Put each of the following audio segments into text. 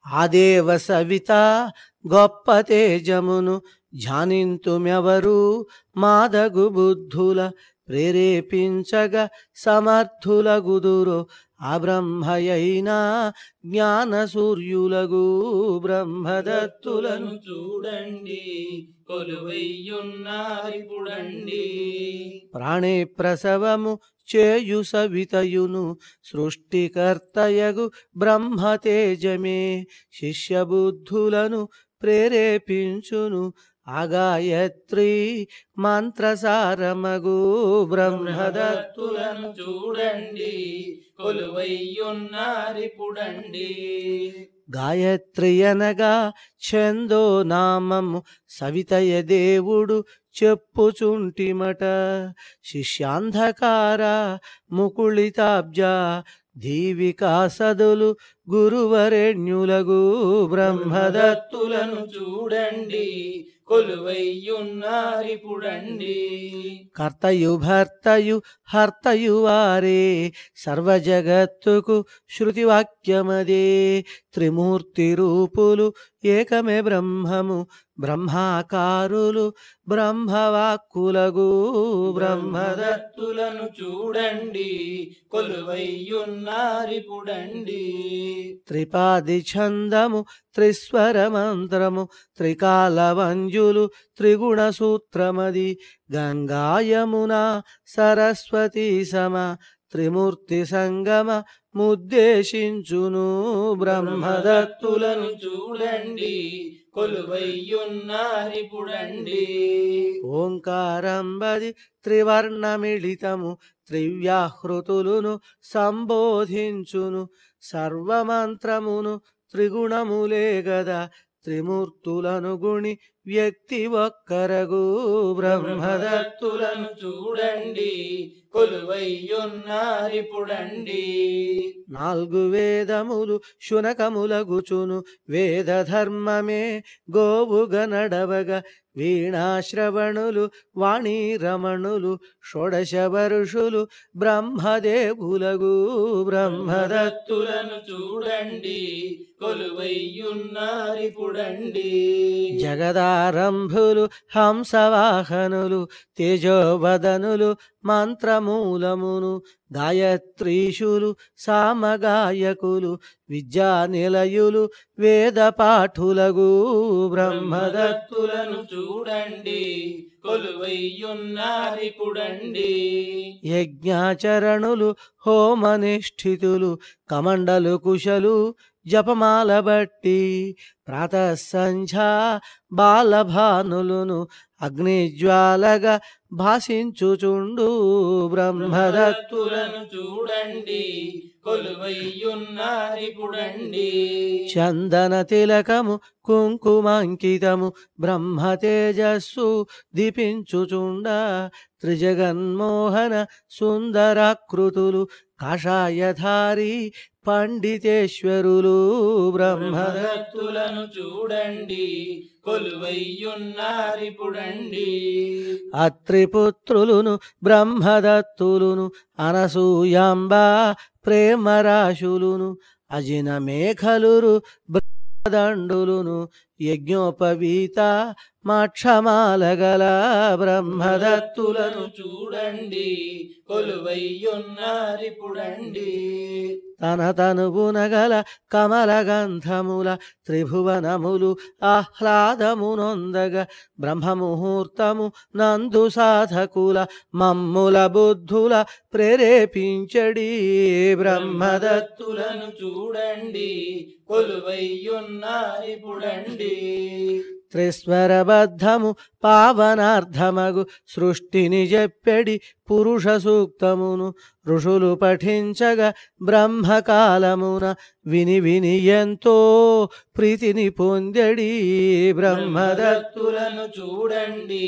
ఆదేవ సవిత గొప్ప తేజమును ధ్యానింతుమెవరు మాదగు బుద్ధుల ప్రేరేపించగా సమర్థుల గుదురు ఆ బ్రహ్మయైన జ్ఞాన సూర్యులగు బ్రహ్మదత్తులను చూడండి కొలువయ్యున్నారిపుడండి ప్రాణే ప్రసవము చేయు సవితయును సృష్టికర్తయగు బ్రహ్మతేజమే శిష్యబుద్ధులను ప్రేరేపించును ఆగాయత్రి మంత్రసారమగు బ్రహ్మదత్తులను బ్రహ్మదత్తులను చూడండి కొలువయ్యున్నారిపుడండి గాయత్రి అనగా ఛందో నామము సవితయ దేవుడు చెప్పుచుంటిమట శిష్యాంధకార ముకుళితాబ్జ దీవికా సదులు గురువరేణ్యులగు బ్రహ్మదత్తులను బ్రహ్మదత్తులను చూడండి కొలువయ్యున్నారిపుడండి కర్తయు భర్తయు హర్తయు వారే సర్వజగత్తుకు శృతివాక్యమదే త్రిమూర్తి రూపులు ఏకమే బ్రహ్మము బ్రహ్మాకారులు బ్రహ్మవాక్కులగు బ్రహ్మద బ్రహ్మదత్తులను చూడండి కొలువయ్యున్నారిపుడండి త్రిపాది ఛందము త్రిస్వర మంత్రము త్రికాలవంజులు త్రిగుణ సూత్రమది గంగాయమున సరస్వతి సమ త్రిమూర్తి సంగమ ముద్దేశించును బ్రహ్మదత్తులను బ్రహ్మదత్తులను చూడండి కొలువయ్యున్నారిపుడండి ఓంకారంబది త్రివర్ణమిళితము త్రివ్యాహృతులును సంబోధించును సర్వమంత్రమును త్రిగుణములే గదా త్రిమూర్తులను గుణి వ్యక్తి ఒక్కరగు బ్రహ్మద బ్రహ్మదత్తులను చూడండి కొలువయ్యున్నారిపుడండి నాలుగు వేదములు శునకములగుచును వేద ధర్మమే గోవుగ నడవగ వీణాశ్రవణులు వాణీ రమణులు షోడశ వరుషులు బ్రహ్మదేవులగు బ్రహ్మద బ్రహ్మదత్తులను చూడండి కొలువయ్యున్నారిపుడండి జగదారంభులు హంసవాహనులు తేజోవదనులు మంత్రమూలమును గాయత్రీషులు సామగాయకులు విద్యా నిలయులు వేద పాఠులగు బ్రహ్మద బ్రహ్మదత్తులను చూడండి కొలువయ్యున్నారిపుడండి యజ్ఞాచరణులు హోమనిష్ఠితులు కమండలు కుశలు జపమాల బట్టి ప్రాతః సంధ్యా బాలభానులును అగ్నిజ్వాలగా భాషించుచుండు బ్రహ్మదత్ బ్రహ్మదత్తులను చూడండి కొలువయ్యున్నారిపుడండి చందన తిలకము కుంకుమాంకితము బ్రహ్మ తేజస్సు దీపించుచుండ త్రిజగన్మోహన సుందరాకృతులు కాషాయధారి పండితేశ్వరులు బ్రహ్మద బ్రహ్మదత్తులను చూడండి కొలువయ్యున్నారిపుడండి అత్రిపుత్రులును బ్రహ్మదత్తులును అనసూయాంబ ప్రేమరాశులును అజిన మేఘలురు బ్రహ్మదండులును యజ్ఞోపవీత మక్షమాలగల బ్రహ్మదత్తులను బ్రహ్మదత్తులను చూడండి కొలువయ్యున్నారిపుడండి తన తనుగునగల కమలగంధముల త్రిభువనములు ఆహ్లాదమునొందగ బ్రహ్మముహూర్తము నందు సాధకుల మమ్ముల బుద్ధుల ప్రేరేపించడి బ్రహ్మద బ్రహ్మదత్తులను చూడండి కొలువయ్యున్నారిపుడండి త్రిస్వరబద్ధము పావనార్థమగు సృష్టిని చెప్పెడి పురుష సూక్తమును ఋషులు పఠించగా బ్రహ్మకాలమున విని విని ఎంతో ప్రీతిని పొందెడి బ్రహ్మద బ్రహ్మదత్తులను చూడండి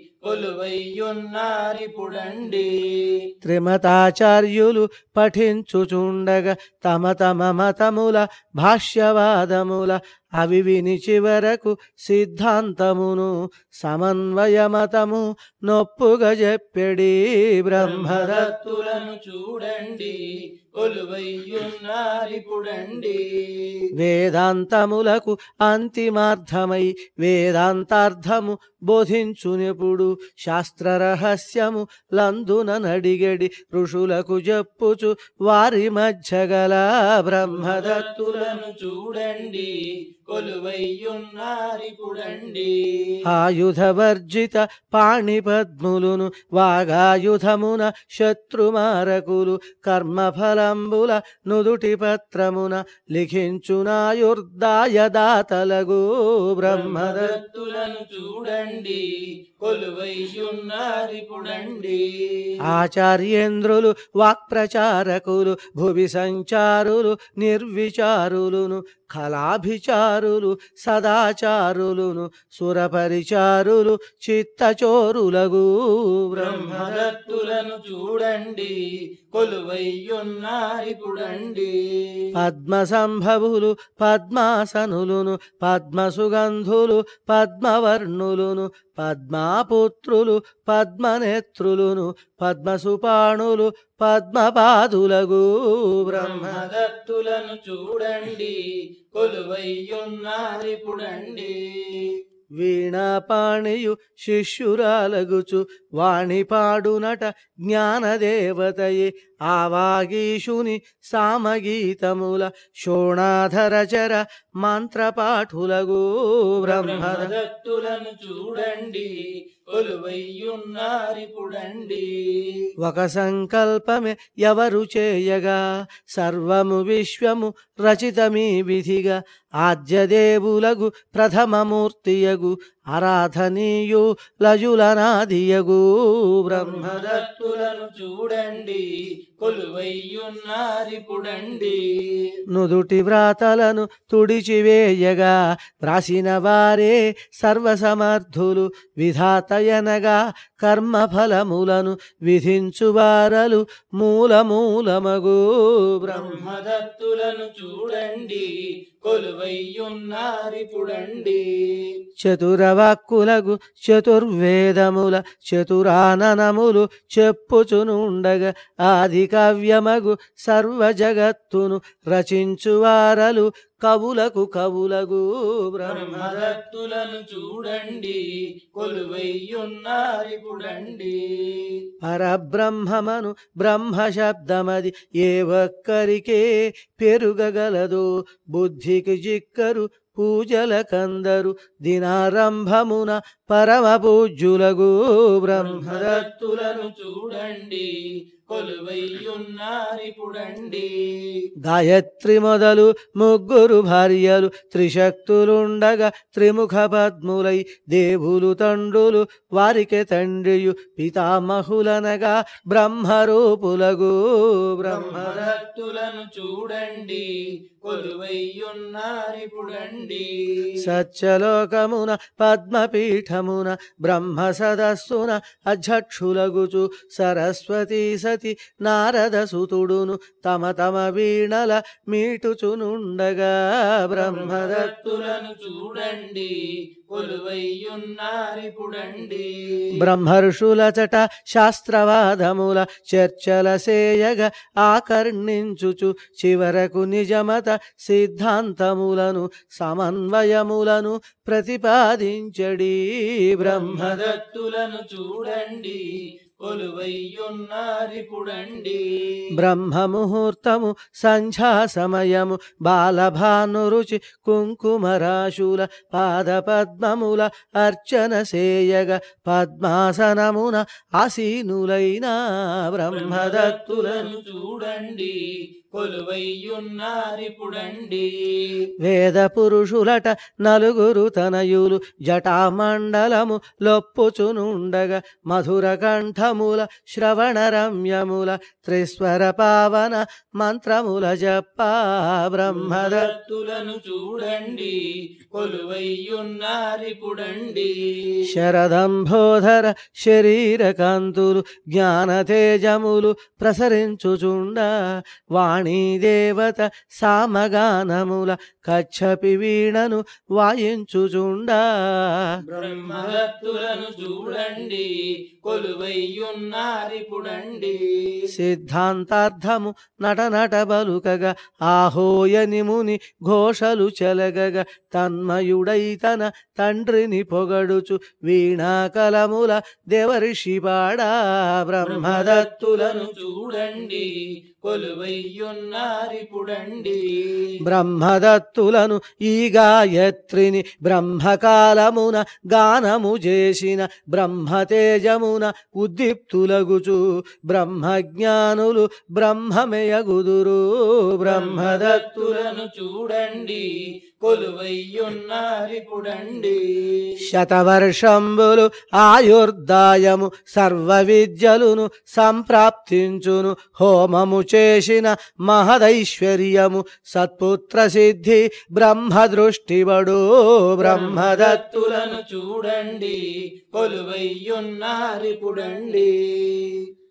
కొలువయ్యున్నారిపుడండి త్రిమతాచార్యులు పఠించుచుండగా తమ తమ మతముల భాష్యవాదముల అవి విని చివరకు సిద్ధాంతమును సమన్వయ మతము నొప్పుగా చెప్పెడి బ్రహ్మద బ్రహ్మదత్తులను చూడండి కొలువయ్యున్నారిపుడండి వేదాంతములకు అంతిమార్థమై వేదాంతార్థము బోధించునెప్పుడు శాస్త్ర రహస్యము లందున నడిగడి ఋషులకు చెప్పుచు వారి మధ్య గల బ్రహ్మదత్తులను దత్తులను చూడండి కొలువయ్యున్నారిపుడండి ఆయుధవర్జిత పాణిపద్ములును వాగాయుధమున శత్రుమారకులు కర్మఫలంబుల నుదుటి పత్రమున లిఖించునాయుర్దాయదాతలగు బ్రహ్మద దత్తులను చూడండి కొలువయ్యున్నారిపుడండి ఆచార్యేంద్రులు వాక్ప్రచారకులు భువి సంచారులు నిర్విచారులును కళాభిచారులు సదాచారులును సురపరిచారులు చిత్తచోరులగు బ్రహ్మద బ్రహ్మదత్తులను చూడండి కొలువయ్యున్నారిపుడండి పద్మసంభవులు పద్మాసనులును పద్మసుగంధులు పద్మవర్ణులును పద్మాపుత్రులు పద్మనేత్రులును పద్మసుపాణులు పద్మపాదులగు బ్రహ్మ బ్రహ్మదత్తులను చూడండి కొలువయ్యున్నారిపుడండి వీణాపాణియు శిష్యురాలగుచు వాణి పాడునట జ్ఞానదేవతయే ఆవాగీషుని సామగీతముల శోణాధరచర మంత్రపాఠులగు బ్రహ్మద బ్రహ్మదత్తులను చూడండి కొలువయ్యున్నారిపుడండి ఒక సంకల్పమే ఎవరు చేయగా సర్వము విశ్వము రచితమీ విధిగా ఆద్యదేవులగు ప్రథమమూర్తియగు ఆరాధనీయు లజులనాదియగు బ్రహ్మద బ్రహ్మదత్తులను చూడండి కొలువయ్యున్నారిపుడండి నుదుటి వ్రాతలను తుడిచివేయగా వ్రాసిన వారే సర్వసమర్థులు విధాతయనగా కర్మఫలములను విధించువారలు మూలమూలమగు బ్రహ్మ బ్రహ్మదత్తులను చూడండి కొలువయ్యున్నారిపుడండి చతురవాక్కులకు చతుర్వేదముల చతురాననములు చెప్పుచునుండగా ఆది కావ్యమగు సర్వ జగత్తును రచించువారలు కవులకు కవులగు బ్రహ్మ బ్రహ్మదత్తులను చూడండి కొలువయ్యున్నారిపుడండి పరబ్రహ్మమను బ్రహ్మ శబ్దమది ఏ ఒక్కరికే పెరుగగలదు బుద్ధికి జిక్కరు పూజల కందరు దినారంభమున పరమ పూజ్యులగు బ్రహ్మద బ్రహ్మదత్తులను చూడండి కొలువయ్యున్నారిపుడండి గాయత్రి మొదలు ముగ్గురు భార్యలు త్రిశక్తులుండగా త్రిముఖ పద్ములై దేవులు తండ్రులు వారికి తండ్రియు పితామహులనగా బ్రహ్మరూపులగు బ్రహ్మద బ్రహ్మదత్తులను చూడండి కొలువయ్యున్నారిపుడండి సత్యలోకమున పద్మపీఠమున బ్రహ్మ సదస్సున అధ్యక్షులగుచు సరస్వతీ సతి నారద సుతుడును తమ తమ వీణల మీటుచునుండగా బ్రహ్మద బ్రహ్మదత్తులను చూడండి కొలువయ్యున్నారిపుడండి బ్రహ్మర్షులచట శాస్త్రవాదముల చర్చల సేయగ ఆకర్ణించుచు చివరకు నిజమత సిద్ధాంతములను సమన్వయములను ప్రతిపాదించడి బ్రహ్మ బ్రహ్మదత్తులను చూడండి కొలువయ్యున్నారిపుడండి బ్రహ్మముహూర్తము సంధ్యా సమయము బాలభానురుచి కుంకుమరాశుల పాద పద్మముల అర్చన సేయగ పద్మాసనమున ఆసీనులైన బ్రహ్మదత్తులను బ్రహ్మదత్తులను చూడండి కొలువయ్యున్నారిపుడండి వేద పురుషులట నలుగురు తనయులు జటామండలము లొప్పుచునుండగా మధుర కంఠముల శ్రవణ రమ్యముల త్రిస్వర పావన మంత్రముల జప్ప బ్రహ్మద బ్రహ్మదత్తులను చూడండి కొలువయ్యున్నారిపుడండి శరదంబోధర శరీర కాంతులు జ్ఞాన తేజములు ప్రసరించుచుండ వాణీ దేవత సామగానముల కచ్చపి వీణను వాయించుచుండ బ్రహ్మదత్తులను చూడండి కొలువయ్యున్నారిపుడండి కొలువయ్యున్నారిపుడండి సిద్ధాంతార్థము నట నట బలుకగా ఆహోయని ముని ఘోషలు చెలగగా తన్మయుడై తన తండ్రిని పొగడుచు వీణాకలముల దేవర్షిపాడా బ్రహ్మదత్తులను బ్రహ్మదత్తులను చూడండి కొలువయ్యున్నారిపుడండి బ్రహ్మదత్తులను ఈ గాయత్రిని బ్రహ్మకాలమున గానము చేసిన బ్రహ్మతేజమున ఉద్దీప్తులగుచు బ్రహ్మజ్ఞానులు బ్రహ్మమయగుదురు బ్రహ్మదత్తులను బ్రహ్మదత్తులను చూడండి కొలువయ్యున్నారిపుడండి శతవర్షంబులు ఆయుర్దాయము సర్వ విద్యలును సంప్రాప్తించును హోమము చేసిన మహదైశ్వర్యము సత్పుత్ర సిద్ధి బ్రహ్మ దృష్టిబడు బ్రహ్మదత్ బ్రహ్మదత్తులను చూడండి కొలువయ్యున్నారిపుడండి